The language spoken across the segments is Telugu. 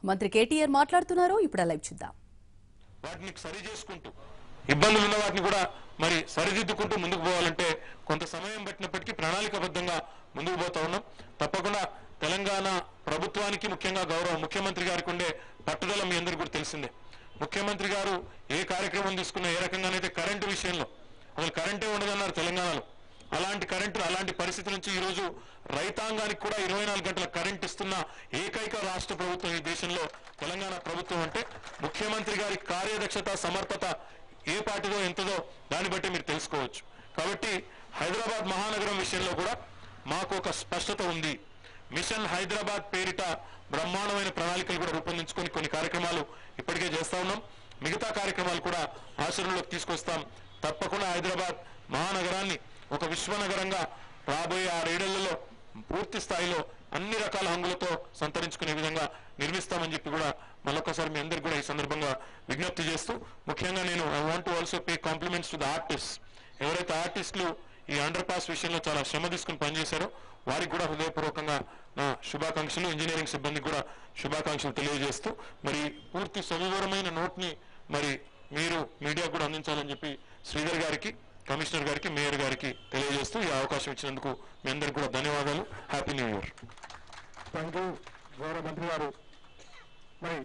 మంత్రి కేటీఆర్ మాట్లాడుతున్నారు ఇప్పుడు ఆ లైవ్ చూద్దాం వాటిని సరి చేసుకుంటూ ఇబ్బందులు ఉన్న వాటిని కూడా మరి సరిదిద్దుకుంటూ ముందుకు పోవాలంటే కొంత సమయం పట్టినప్పటికీ ప్రణాళికబద్ధంగా ముందుకు పోతా ఉన్నాం తప్పకుండా తెలంగాణ ప్రభుత్వానికి ముఖ్యంగా గౌరవ ముఖ్యమంత్రి గారికి ఉండే పట్టుదల మీ అందరికీ కూడా తెలిసిందే ముఖ్యమంత్రి గారు ఏ కార్యక్రమం తీసుకున్నా ఏ రకంగానైతే కరెంటు విషయంలో అసలు కరెంటే ఉండదన్నారు తెలంగాణలో అలాంటి కరెంటు అలాంటి పరిస్థితి నుంచి ఈ రోజు రైతాంగానికి కూడా ఇరవై నాలుగు గంటల కరెంట్ ఇస్తున్న ఏకైక రాష్ట్ర ప్రభుత్వం ఈ దేశంలో తెలంగాణ ప్రభుత్వం అంటే ముఖ్యమంత్రి గారి కార్యదక్షత సమర్థత ఏ పార్టీదో ఎంతదో దాన్ని బట్టి మీరు తెలుసుకోవచ్చు కాబట్టి హైదరాబాద్ మహానగరం విషయంలో కూడా మాకు ఒక స్పష్టత ఉంది మిషన్ హైదరాబాద్ పేరిట బ్రహ్మాండమైన ప్రణాళికలు కూడా రూపొందించుకొని కొన్ని కార్యక్రమాలు ఇప్పటికే చేస్తా ఉన్నాం మిగతా కార్యక్రమాలు కూడా ఆచరణలోకి తీసుకొస్తాం తప్పకుండా హైదరాబాద్ మహానగరాన్ని ఒక విశ్వనగరంగా రాబోయే ఆరేళ్లలో పూర్తి స్థాయిలో అన్ని రకాల హంగులతో సంతరించుకునే విధంగా నిర్మిస్తామని చెప్పి కూడా మరొకసారి మీ అందరికి కూడా ఈ సందర్భంగా విజ్ఞప్తి చేస్తూ ముఖ్యంగా నేను I want also pay compliments to the artist ఎవరైతే ఆర్టిస్టులు ఈ అండర్ పాస్ విషయంలో చాలా శ్రమ తీసుకుని పనిచేశారో వారికి కూడా హృదయపూర్వకంగా నా శుభాకాంక్షలు ఇంజనీరింగ్ సిబ్బందికి కూడా శుభాకాంక్షలు తెలియజేస్తూ మరి పూర్తి సవివరమైన నోట్ని మరి మీరు మీడియా కూడా అందించాలని చెప్పి శ్రీధర్ గారికి కమిషనర్ గారికి మేయర్ గారికి తెలియజేస్తూ ఈ అవకాశం ఇచ్చినందుకు మీ అందరికి కూడా ధన్యవాదాలు happy new year thank you గౌరవ మంత్రి గారు మరి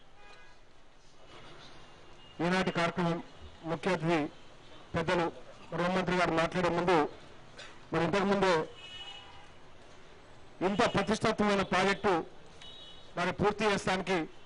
ఈనాటి కార్యక్రమం ముఖ్య అతిథి పెద్దలు హోంమంత్రి గారు మాట్లాడే ముందు మరి ఇంతకుముందే ఇంత ప్రతిష్టాత్మకమైన ప్రాజెక్టు మరి పూర్తి చేస్తానికి